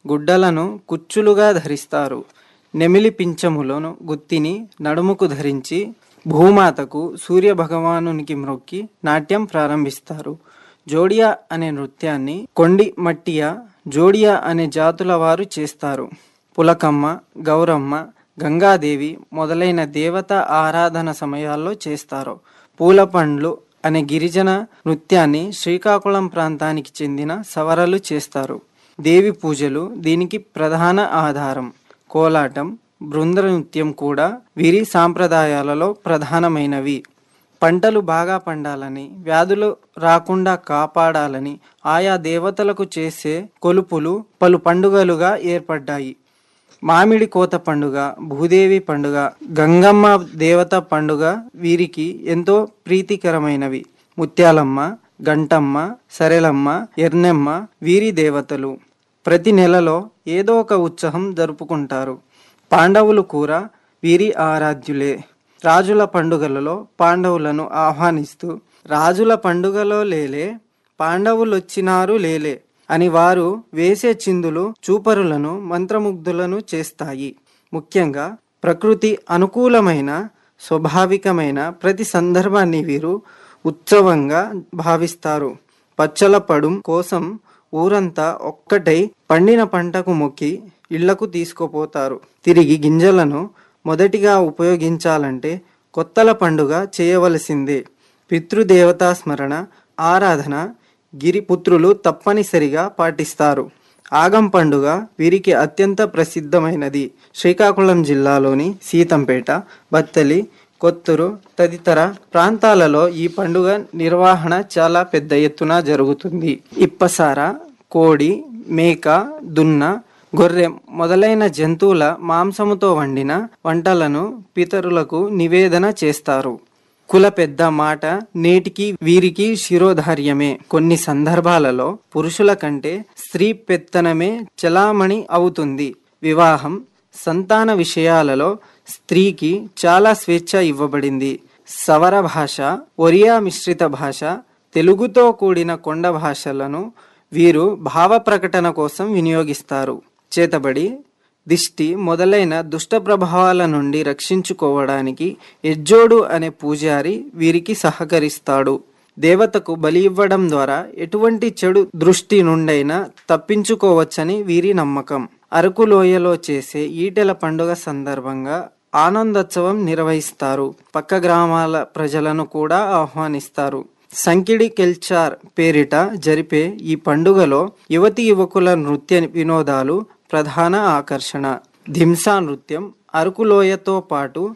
గుడ్డలను కుచ్చులుగా ధరిస్తారు నెమిలి పింఛములను గుత్తిని నడుముకు ధరించి భూమాతకు సూర్య భగవానునికి మ్రొక్కి నాట్యం ప్రారంభిస్తారు జోడియా అనే నృత్యాన్ని కొండి మట్టియా జోడియా అనే జాతుల వారు చేస్తారు పులకమ్మ గౌరమ్మ గంగాదేవి మొదలైన దేవత ఆరాధన సమయాల్లో చేస్తారు పూల పండ్లు అనే గిరిజన నృత్యాన్ని శ్రీకాకుళం ప్రాంతానికి చెందిన సవరలు చేస్తారు దేవి పూజలు దీనికి ప్రధాన ఆధారం కోలాటం బృంద నృత్యం కూడా వీరి సాంప్రదాయాలలో ప్రధానమైనవి పంటలు బాగా పండాలని వ్యాధులు రాకుండా కాపాడాలని ఆయా దేవతలకు చేసే కొలుపులు పలు పండుగలుగా ఏర్పడ్డాయి మామిడి కోత పండుగ భూదేవి పండుగ గంగమ్మ దేవత పండుగ వీరికి ఎంతో ప్రీతికరమైనవి ముత్యాలమ్మ గంటమ్మ సరెలమ్మ ఎర్నెమ్మ వీరి దేవతలు ప్రతి నెలలో ఏదో ఒక ఉత్సవం జరుపుకుంటారు పాండవులు కూడా వీరి ఆరాధ్యులే రాజుల పండుగలలో పాండవులను ఆహ్వానిస్తూ రాజుల పండుగలో లేలే పాండవులొచ్చినారు లేలే అని వారు వేసే చిందులు చూపరులను మంత్రముగ్ధులను చేస్తాయి ముఖ్యంగా ప్రకృతి అనుకూలమైన స్వాభావికమైన ప్రతి సందర్భాన్ని వీరు ఉత్సవంగా భావిస్తారు పచ్చల పడుం కోసం ఊరంతా ఒక్కటై పండిన పంటకు మొక్కి ఇళ్లకు తీసుకుపోతారు తిరిగి గింజలను మొదటిగా ఉపయోగించాలంటే కొత్తల పండుగ చేయవలసిందే పితృదేవతా స్మరణ ఆరాధన గిరిపుత్రులు తప్పనిసరిగా పాటిస్తారు ఆగం పండుగ వీరికి అత్యంత ప్రసిద్ధమైనది శ్రీకాకుళం జిల్లాలోని సీతంపేట బత్తలి కొత్తూరు తదితర ప్రాంతాలలో ఈ పండుగ నిర్వహణ చాలా పెద్ద ఎత్తున జరుగుతుంది ఇప్పసార కోడి మేక దున్న గొర్రె మొదలైన జంతువుల మాంసముతో వండిన వంటలను పితరులకు నివేదన చేస్తారు కుల పెద్ద మాట నేటికి వీరికి శిరోధార్యమే కొన్ని సందర్భాలలో పురుషుల కంటే స్త్రీ పెత్తనమే చలామణి అవుతుంది వివాహం సంతాన విషయాలలో స్త్రీకి చాలా స్వేచ్ఛ ఇవ్వబడింది సవర భాష ఒరియా మిశ్రిత భాష తెలుగుతో కూడిన కొండ భాషలను వీరు భావ ప్రకటన కోసం వినియోగిస్తారు చేతబడి దిష్టి మొదలైన దుష్ట ప్రభావాల నుండి రక్షించుకోవడానికి ఎజ్జోడు అనే పూజారి వీరికి సహకరిస్తాడు దేవతకు బలి ఇవ్వడం ద్వారా ఎటువంటి చెడు దృష్టి నుండైనా తప్పించుకోవచ్చని వీరి నమ్మకం అరకు లోయలో చేసే ఈటెల పండుగ సందర్భంగా ఆనందోత్సవం నిర్వహిస్తారు పక్క గ్రామాల ప్రజలను కూడా ఆహ్వానిస్తారు సంకిడి కెల్చార్ పేరిట జరిపే ఈ పండుగలో యువతి యువకుల నృత్య వినోదాలు ప్రధాన ఆకర్షణ ధింసా నృత్యం అరకులోయతో పాటు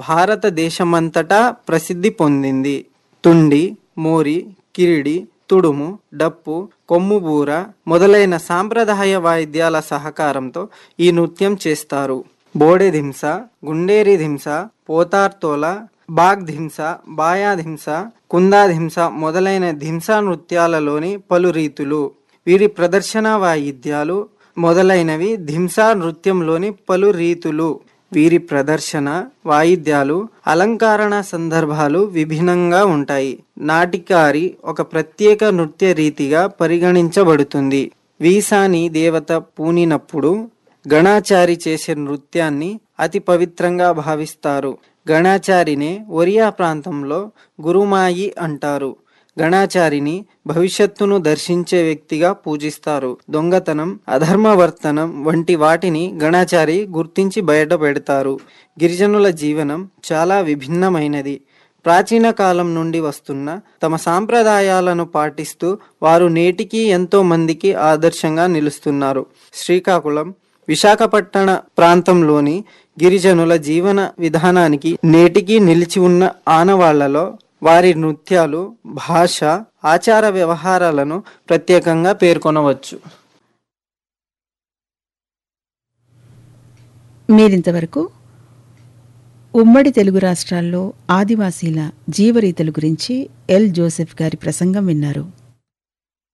భారతదేశమంతటా ప్రసిద్ధి పొందింది తుండి మోరి కిరిడి తుడుము డప్పు కొమ్ముబూర మొదలైన సాంప్రదాయ వాయిద్యాల సహకారంతో ఈ నృత్యం చేస్తారు బోడె ధింస గుండేరి ధింస పోతార్తోల బాగ్ ధింస బాయా ధింస కుందా ధింస మొదలైన ధింసా నృత్యాలలోని పలు రీతులు వీరి ప్రదర్శన వాయిద్యాలు మొదలైనవి ధింసా నృత్యంలోని పలు రీతులు వీరి ప్రదర్శన వాయిద్యాలు అలంకరణ సందర్భాలు విభిన్నంగా ఉంటాయి నాటికారి ఒక ప్రత్యేక నృత్య రీతిగా పరిగణించబడుతుంది వీసాని దేవత పూనినప్పుడు గణాచారి చేసే నృత్యాన్ని అతి పవిత్రంగా భావిస్తారు గణాచారినే ఒరియా ప్రాంతంలో గురుమాయి అంటారు గణాచారిని భవిష్యత్తును దర్శించే వ్యక్తిగా పూజిస్తారు దొంగతనం అధర్మవర్తనం వంటి వాటిని గణాచారి గుర్తించి బయట పెడతారు గిరిజనుల జీవనం చాలా విభిన్నమైనది ప్రాచీన కాలం నుండి వస్తున్న తమ సాంప్రదాయాలను పాటిస్తూ వారు నేటికి ఎంతో మందికి ఆదర్శంగా నిలుస్తున్నారు శ్రీకాకుళం విశాఖపట్టణ ప్రాంతంలోని గిరిజనుల జీవన విధానానికి నేటికి నిలిచి ఉన్న ఆనవాళ్లలో వారి నృత్యాలు భాష ఆచార వ్యవహారాలను ప్రత్యేకంగా పేర్కొనవచ్చు మీరింతవరకు ఉమ్మడి తెలుగు రాష్ట్రాల్లో ఆదివాసీల జీవరీతల గురించి ఎల్ జోసెఫ్ గారి ప్రసంగం విన్నారు